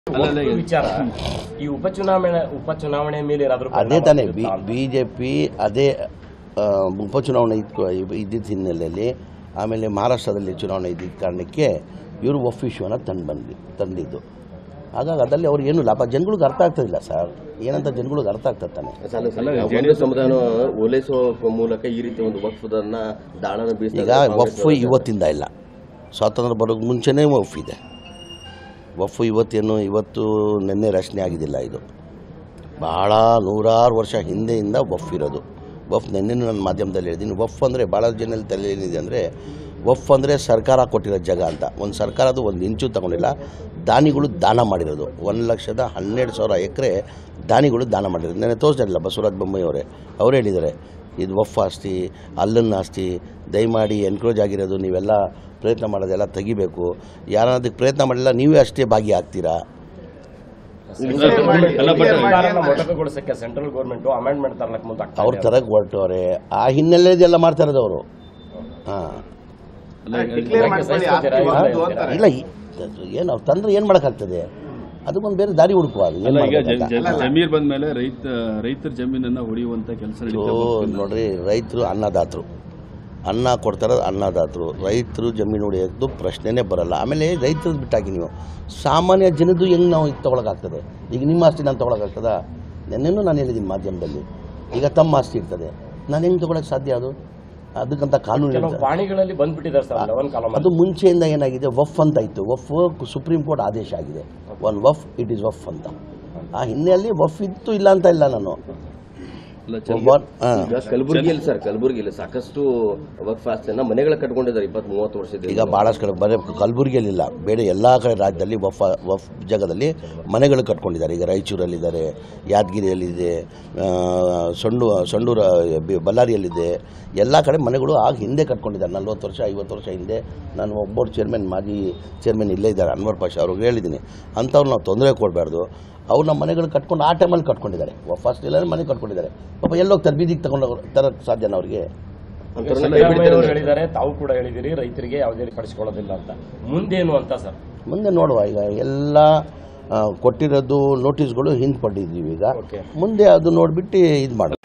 ಅಲ್ಲಲ್ಲ ಒಟ್ಟು ವಿಚಾರ ಈ ಉಪಚುನಾವಣೆ ಉಪಚುನಾವಣೆ ಮೇಲೆ ಏನಾದ್ರು ಅದೇ ಪರಿಣಾಮ ತಾನೇ ಬೀರುತ್ತಾ ಅಂತ? ಬಿ ಜೆ ಪಿ ಅದೇ ಆ, ಉಪಚುನಾವಣೆ ಇದ್ಕೊ ಇದ್ದಿದ್ದ ಹಿನ್ನೆಲೆಯಲ್ಲಿ ಆಮೇಲೆ ಮಹಾರಾಷ್ಟ್ರದಲ್ಲಿ ಚುನಾವಣೆ ಇದ್ದಿದ್ದ ಕಾರಣಕ್ಕೆ ಇವರು ಒಫ್ ಇಶ್ಯೂನ ತಂದು ಬಂದು ತಂದಿದ್ದು ಹಾಗಾಗಿ ಅದರಲ್ಲಿ ಅವ್ರಿಗೆ ಏನು ಲಾಭ ಜನಗಳಿಗೆ ಅರ್ಥ ಆಗ್ತದಿಲ್ಲ ಸರ್ ಏನಂತ ಜನಗಳಿಗೆ ಅರ್ಥ ಆಗ್ತದೆ ತಾನೆ ಒಂದು ಸಮುದಾಯ ಓಲೈಸುವ ಮೂಲಕ ಈ ರೀತಿ ಒಂದು ವಕ್ಫದನ್ನ ದಾಳನ ಬೀಸ್ತಾ ಈಗ ಇದ್ದಾರೆ ವಫ್ ಇವತ್ತಿಂದ ಇಲ್ಲ ಸ್ವಾತಂತ್ರ್ಯ ಬರೋಕ್ಕೆ ಮುಂಚೆನೇ ವಫ್ ಇದೆ ವಫ್ ಇವತ್ತೇನು ಇವತ್ತು ನಿನ್ನೆ ರಚನೆ ಆಗಿದ್ದಿಲ್ಲ ಇದು ಭಾಳ ನೂರಾರು ವರ್ಷ ಹಿಂದೆಯಿಂದ ವಫ್ ಇರೋದು ವಫ್ ನಿನ್ನೆನೂ ನನ್ನ ಮಾಧ್ಯಮದಲ್ಲಿ ಹೇಳಿದ್ದೀನಿ ವಫ್ ಅಂದರೆ ಭಾಳ ಜನ ತಲೆ ಏನಿದೆ ಅಂದರೆ ವಫ್ ಅಂದರೆ ಸರ್ಕಾರ ಕೊಟ್ಟಿರೋ ಜಾಗ ಅಂತ ಒಂದು ಸರ್ಕಾರ ಅದು ಒಂದು ಇಂಚು ತಗೊಂಡಿಲ್ಲ ದಾನಿಗಳು ದಾನ ಮಾಡಿರೋದು ಒಂದು ಲಕ್ಷದ ಹನ್ನೆರಡು ಸಾವಿರ ಎಕರೆ ದಾನಿಗಳು ದಾನ ಮಾಡಿರೋದು ನೆನ್ನೆ ತೋರಿಸಿರಲಿಲ್ಲ ಬಸವರಾಜ ಬೊಮ್ಮಾಯಿ ಅವರೇ ಅವ್ರು ಹೇಳಿದ್ದಾರೆ ಇದು ವಫ್ ಆಸ್ತಿ ಅಲ್ಲನ್ನ ಆಸ್ತಿ ದಯಮಾಡಿ ಎನ್ಕ್ರೋಜ್ ಆಗಿರೋದು ನೀವೆಲ್ಲ ಪ್ರಯತ್ನ ಮಾಡೋದೆಲ್ಲ ತೆಗಿಬೇಕು ಯಾರನ್ನದಕ್ಕೆ ಪ್ರಯತ್ನ ಮಾಡಿಲ್ಲ ನೀವೇ ಅಷ್ಟೇ ಭಾಗಿಯಾಗ್ತೀರಾ ಅಲ್ಲ ಬಟ್ ಸರ್ಕಾರನ ಮೊಟಕುಗೊಳಿಸಕ್ಕೆ ಸೆಂಟ್ರಲ್ ಗೌರ್ಮೆಂಟ್ ಅಮೆಂಡ್ಮೆಂಟ್ ತರಲಕ್ಕೆ ಮುಂದಾಗ್ತಾ ಅವ್ರ ಇದೆ. ಥರಕ್ಕೆ ಹೊರಟವ್ರೆ ಆ ಹಿನ್ನೆಲೆದೆಲ್ಲ ಮಾಡ್ತಾ ಇರೋದು ಅವರು ಹಾಂ ಅಲ್ಲ, ಈಗ- ಯಾಕೆ ಸಹಿಸ್ಕೊತೀರಾ? ಹಾ? ಇಲ್ಲ, ಇಲ್ಲ ಈ- ಏನು ಅವ್ರು ತಂದ್ರೆ ಏನು ಮಾಡೋಕ್ಕಾಗ್ತದೆ ಅದಕ್ಕೊಂದು ಬೇರೆ ದಾರಿ ಹುಡುಕುವ ಅದು ಏನು ಅಲ್ಲ ಈಗ ಜ- ಮಾಡ್ಬೇಕಂತ? ಜ- ಜಮೀರ್ ಬಂದ ಮೇಲೆ ರೈತ ರೈತರ ಜಮೀನನ್ನ ಹೊಡೆಯುವಂತ ಕೆಲಸ ನಡೀತಾ ಇದು ಹೋಗ್ತಿದೆ. ನೋಡ್ರಿ ರೈತರು ಅನ್ನದಾತರು ಅನ್ನ ಕೊಡ್ತಾರೆ ಅನ್ನದಾತರು ರೈತರು ಜಮೀನು ಹೊಡೆಯೋದು ಪ್ರಶ್ನೆನೇ ಬರಲ್ಲ ಆಮೇಲೆ ರೈತರದ್ದು ಬಿಟ್ಟಾಕಿ ನೀವು ಸಾಮಾನ್ಯ ಜನದ್ದು ಹೆಂಗೆ ನಾವು ಇದು ತೊಗೊಳಕ್ಕಾಗ್ತದೆ ಈಗ ನಿಮ್ಮ ಆಸ್ತಿ ನಾನು ತೊಗೊಳಕ್ಕಾಗ್ತದ ನೆನ್ನೆನೂ ನಾನು ಹೇಳಿದ್ದೀನಿ ಮಾಧ್ಯಮದಲ್ಲಿ ಈಗ ತಮ್ಮ ಆಸ್ತಿ ಇರ್ತದೆ ನಾನು ಹೆಂಗೆ ತೊಗೊಳಕ್ಕೆ ಸಾಧ್ಯ ಅದು ಅದಕ್ಕಂತ ಕಾನೂನು ಕೆಲವು ಇರ್ತದೆ. ಪಾಣಿಗಳಲ್ಲಿ ಬಂದ್ಬಿಟ್ಟಿದ್ದಾರೆ ಸರ್ ಲೆವೆನ್ ಕಾಲಮ್ ಅದು ಮುಂಚೆಯಿಂದ ಏನಾಗಿದೆ ವಫ್ ಅಂತ ಇತ್ತು ವಫ್ ಸುಪ್ರೀಂ ಕೋರ್ಟ್ ಆದೇಶ ಆಗಿದೆ ಒನ್ ವಫ್ ಇಟ್ ಈಸ್ ವಫ್ ಅಂತ ಆ ಹಿನ್ನೆಲೆಯಲ್ಲಿ ವಫ್ ಇತ್ತು ಇಲ್ಲ ಅಂತ ಇಲ್ಲ ನಾನು ಅಲ್ಲ, ಚ- ಒಬ್ಬ- ಹಾ. ಈಗ ಕಲಬುರಗಿಯಲ್ಲಿ ಸರ್ ಕಲಬುರಗಿಯಲ್ಲಿ ಸಾಕಷ್ಟು ವಕ್ಫ್ ಆಸ್ತಿಯನ್ನ ಮನೆಗಳ ಕಟ್ಕೊಂಡಿದ್ದಾರೆ ಇಪ್ಪತ್ತ್ ಮೂವತ್ತು ವರ್ಷದಿಂದ ಈಗ ಭಾಳಷ್ಟು ಕಡೆ ಬರೀ ಕಲಬುರಗಿಯಲ್ಲಿಲ್ಲ ಬೇರೆ ಎಲ್ಲ ಕಡೆ ರಾಜ್ಯದಲ್ಲಿ ವಫ್ ವಫ್ ಜಾಗದಲ್ಲಿ ಮನೆಗಳು ಕಟ್ಕೊಂಡಿದ್ದಾರೆ ಈಗ ರಾಯಚೂರಲ್ಲಿದ್ದಾರೆ ಯಾದಗಿರಿಯಲ್ಲಿದೆ ಆ, ಸೊಂಡು ಸೊಂಡೂರ ಬಿ- ಬಳ್ಳಾರಿಯಲ್ಲಿದೆ ಎಲ್ಲ ಕಡೆ ಮನೆಗಳು ಆಗ ಹಿಂದೆ ಕಟ್ಕೊಂಡಿದ್ದಾರೆ ನಲ್ವತ್ತು ವರ್ಷ ಐವತ್ತು ವರ್ಷ ಹಿಂದೆ ನಾನು ಒಬ್ಬರು ಚೇರ್ಮನ್ ಮಾಜಿ ಚೇರ್ಮನ್ ಇಲ್ಲೇ ಇದ್ದಾರೆ ಅನ್ವರ್ ಪಾಷಾ ಅವ್ರಿಗೆ ಹೇಳಿದ್ದೀನಿ ಅಂಥವ್ರು ನಾವು ತೊಂದರೆ ಕೊಡಬಾರ್ದು ಅವ್ರು ನಮ್ಮ ಮನೆಗಳು ಕಟ್ಕೊಂಡು ಆ ಟೈಮಲ್ಲಿ ಕಟ್ಕೊಂಡಿದ್ದಾರೆ ಫಸ್ಟ್ ಇಲ್ಲ ಮನೆ ಕಟ್ಕೊಂಡಿದ್ದಾರೆ ಪಾಪ ಎಲ್ಲೋಗ್ತಾರೆ ಬೀದಿಗೆ ತಗೊಂಡು ತರಕ್ಕೆ ಸಾಧ್ಯನ ಅವ್ರಿಗೆ ಅಂಥವ್ರನ್ನ ಕೈ ಸಿದ್ದರಾಮಯ್ಯ ಬಿಡ್ತಾರೆ ಅವರು ಹೇಳಿದ್ದಾರೆ ತಾವು ಕೂಡ ಹೇಳಿದಿರಿ ರೈತರಿಗೆ ಯಾವುದೇ ರೀತಿ ಪಡಿಸ್ಕೊಳ್ಳೋದಿಲ್ಲ ಅಂತ ಮುಂದೇನು ಅಂತ ಸರ್ ಮುಂದೆ ನೋಡುವ ಈಗ ಎಲ್ಲ ಆ, ಕೊಟ್ಟಿರೋದು ನೋಟಿಸ್ಗಳು ಹಿಂದೆ ಪಡೆದಿದ್ದೀವಿ ಈಗ Okay. ಮುಂದೆ ಅದು ನೋಡಿಬಿಟ್ಟು ಇದು ಮಾಡೋಣ